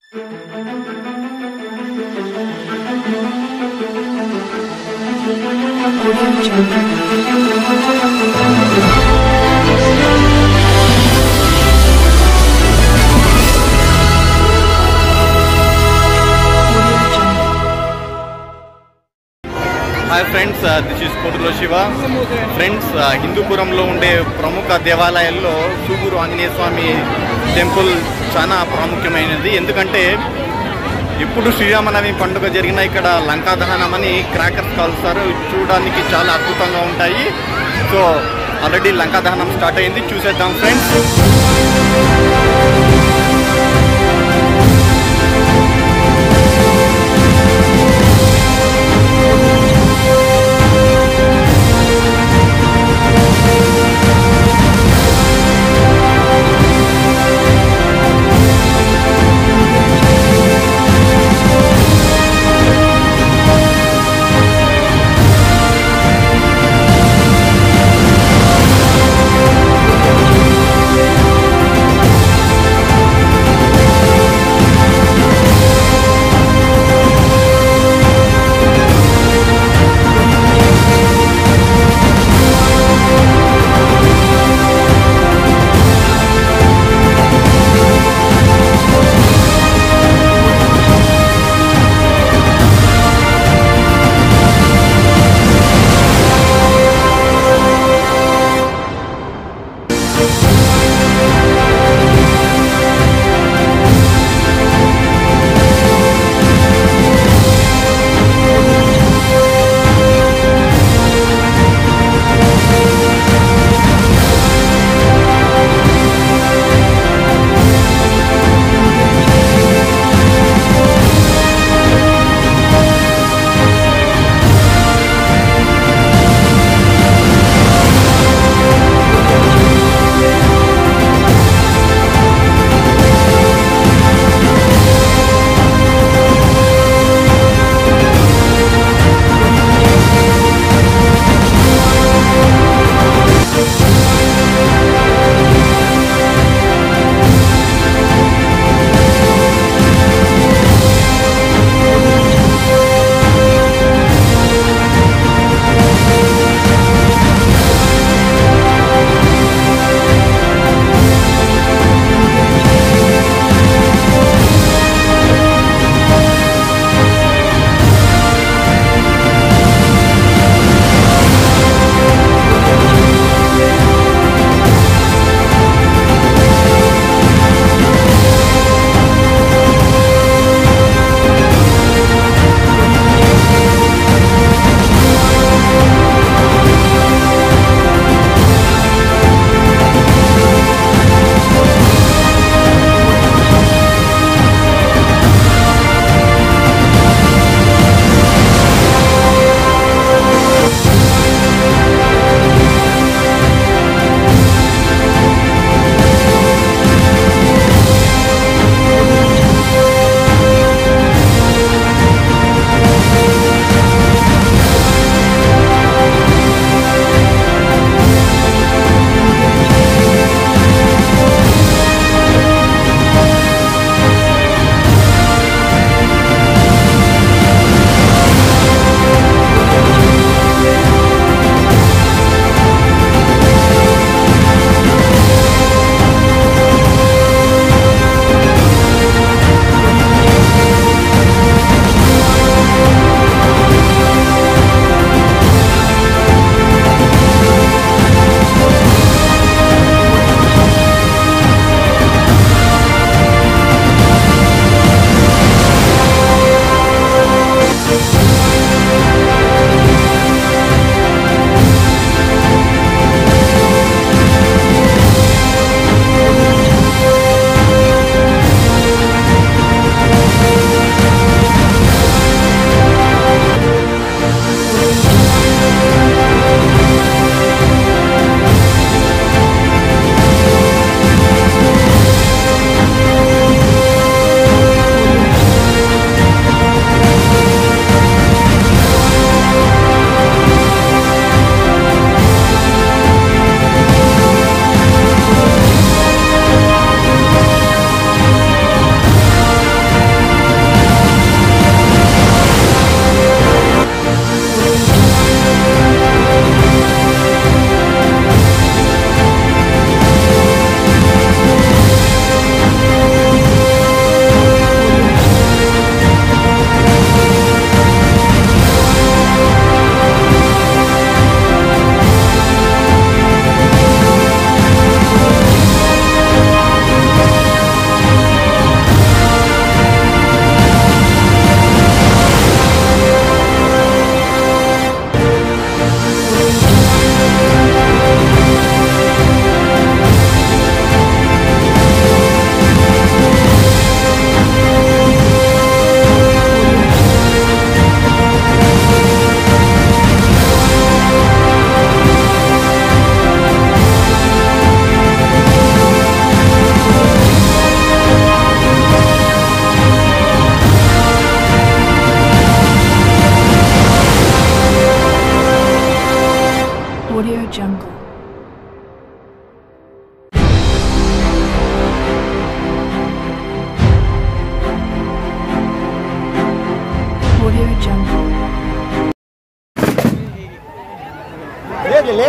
Audio Jungle. Audio Jungle. Hi friends this is కోటులో Shiva friends హిందూపురంలో ఉండే ప్రముఖ దేవాలయాల్లో సూగూరు ఆంజనేయ స్వామి టెంపుల్ చాలా ప్రాముఖ్యమైనది ఎందుకంటే ఇప్పుడు శ్రీరామనవమి పండుగ జరిగిన ఇక్కడ లంకా దహనం అని క్రాకర్స్ కాల్స్తారు చూడడానికి చాలా అద్భుతంగా ఉంటాయి సో ఆల్రెడీ లంకా దహనం స్టార్ట్ అయింది చూసేద్దాం ఫ్రెండ్స్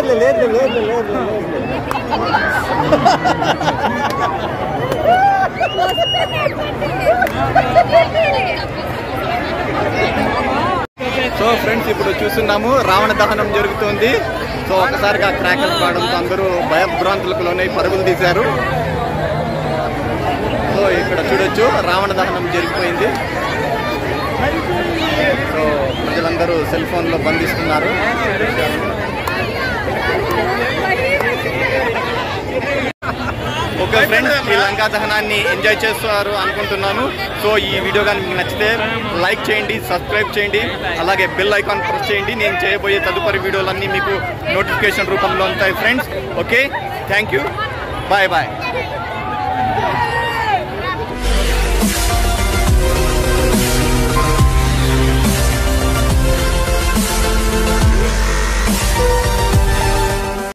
లేదు లేదు లేదు లేదు సో ఫ్రెండ్స్ ఇప్పుడు చూస్తున్నాము రావణ దహనం జరుగుతుంది సో ఒకసారిగా క్రాకర్స్ కావడంతో అందరూ భయభ్రాంతులకు లోనే పరుగులు తీశారు సో ఇక్కడ చూడొచ్చు రావణ దహనం జరిగిపోయింది సో ప్రజలందరూ సెల్ ఫోన్లో బంధిస్తున్నారు ఓకే ఫ్రెండ్స్ ఈ లంకా దహనాన్ని ఎంజాయ్ చేస్తారు అనుకుంటున్నాను సో ఈ వీడియో కానీ మీకు నచ్చితే లైక్ చేయండి సబ్స్క్రైబ్ చేయండి అలాగే బెల్ ఐకాన్ ప్రెస్ చేయండి నేను చేయబోయే తదుపరి వీడియోలన్నీ మీకు నోటిఫికేషన్ రూపంలో ఉంటాయి friends okay thank you bye bye